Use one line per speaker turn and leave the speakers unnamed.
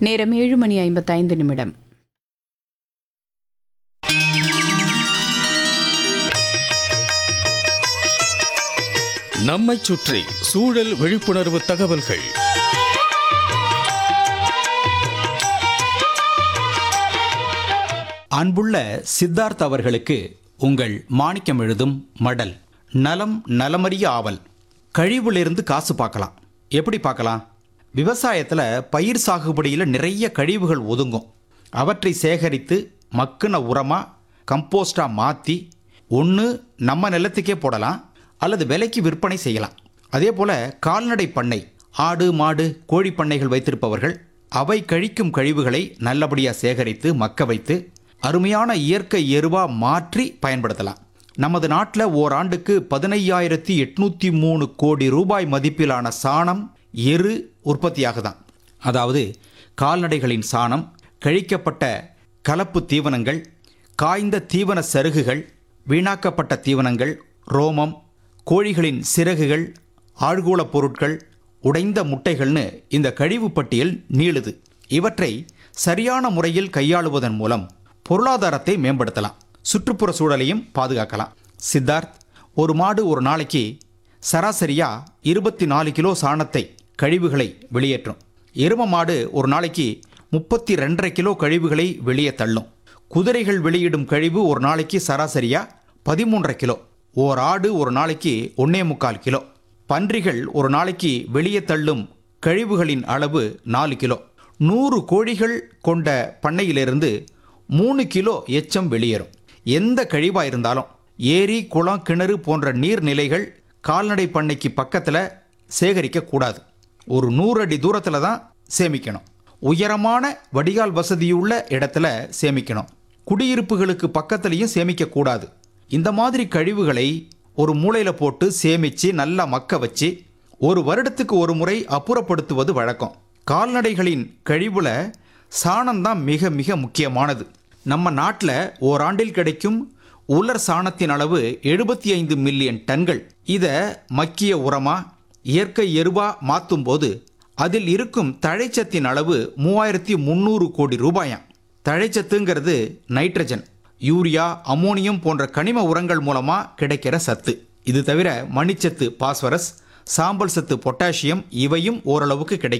நேரம் ஏழு மணி ஐம்பத்தைந்து நிமிடம்
நம்மைச் சுற்றி சூழல் விழிப்புணர்வு தகவல்கள்
அன்புள்ள சித்தார்த் அவர்களுக்கு உங்கள் மாணிக்கம் எழுதும் மடல் நலம் நலமறிய ஆவல் கழிவுலேருந்து காசு பார்க்கலாம் எப்படி பார்க்கலாம் விவசாயத்தில் பயிர் சாகுபடியில் நிறைய கழிவுகள் ஒதுங்கும் அவற்றை சேகரித்து மக்குன உரமாக கம்போஸ்டாக மாற்றி ஒன்று நம்ம நிலத்துக்கே போடலாம் அல்லது விலைக்கு விற்பனை செய்யலாம் அதே போல் கால்நடை பண்ணை ஆடு மாடு கோழி பண்ணைகள் வைத்திருப்பவர்கள் அவை கழிக்கும் கழிவுகளை நல்லபடியாக சேகரித்து மக்க வைத்து அருமையான இயற்கை எருவா மாற்றி பயன்படுத்தலாம் நமது நாட்டில் ஓராண்டுக்கு பதினையாயிரத்தி எட்நூற்றி மூணு கோடி ரூபாய் மதிப்பிலான சாணம் எரு உற்பத்தியாகுதான் அதாவது கால்நடைகளின் சாணம் கழிக்கப்பட்ட கலப்பு தீவனங்கள் காய்ந்த தீவன சருகுகள் வீணாக்கப்பட்ட தீவனங்கள் ரோமம் கோழிகளின் சிறகுகள் ஆழ்கூளப் பொருட்கள் உடைந்த முட்டைகள்னு இந்த கழிவு பட்டியல் நீளுது இவற்றை சரியான முறையில் கையாளுவதன் மூலம் பொருளாதாரத்தை மேம்படுத்தலாம் சுற்றுப்புற சூழலையும் பாதுகாக்கலாம் சித்தார்த் ஒரு மாடு ஒரு நாளைக்கு சராசரியா இருபத்தி நாலு கிலோ சாணத்தை கழிவுகளை வெளியேற்றும் எரும மாடு ஒரு நாளைக்கு முப்பத்தி ரெண்டரை கிலோ கழிவுகளை வெளியே தள்ளும் குதிரைகள் வெளியிடும் கழிவு ஒரு நாளைக்கு சராசரியா பதிமூன்றரை கிலோ ஓர் ஆடு ஒரு நாளைக்கு ஒன்னே முக்கால் கிலோ பன்றிகள் ஒரு நாளைக்கு வெளியே தள்ளும் கழிவுகளின் அளவு நாலு கிலோ நூறு கோழிகள் கொண்ட பண்ணையிலிருந்து மூணு கிலோ எச்சம் வெளியேறும் எந்த கழிவாக இருந்தாலும் ஏரி குளம் கிணறு போன்ற நீர்நிலைகள் கால்நடை பண்ணைக்கு பக்கத்தில் சேகரிக்கக்கூடாது ஒரு நூறு அடி தூரத்தில் தான் சேமிக்கணும் உயரமான வடிகால் வசதியுள்ள இடத்துல சேமிக்கணும் குடியிருப்புகளுக்கு பக்கத்துலேயும் சேமிக்கக்கூடாது இந்த மாதிரி கழிவுகளை ஒரு மூலையில் போட்டு சேமித்து நல்லா மக்க வச்சு ஒரு வருடத்துக்கு ஒரு முறை அப்புறப்படுத்துவது வழக்கம் கால்நடைகளின் கழிவுல சாணம்தான் மிக மிக முக்கியமானது நம்ம நாட்டில் ஓராண்டில் கிடைக்கும் உலர் சாணத்தின் அளவு எழுபத்தி ஐந்து மில்லியன் டன்கள் இதை மக்கிய உரமா இயற்கை எருவா மாற்றும் போது அதில் இருக்கும் தழைச்சத்தின் அளவு மூவாயிரத்தி முந்நூறு கோடி ரூபாயாம் தழைச்சத்துங்கிறது நைட்ரஜன் யூரியா அமோனியம் போன்ற கனிம உரங்கள் மூலமா கிடைக்கிற சத்து இது தவிர மணிச்சத்து பாஸ்பரஸ் சாம்பல் சத்து பொட்டாசியம் இவையும் ஓரளவுக்கு கிடைக்கும்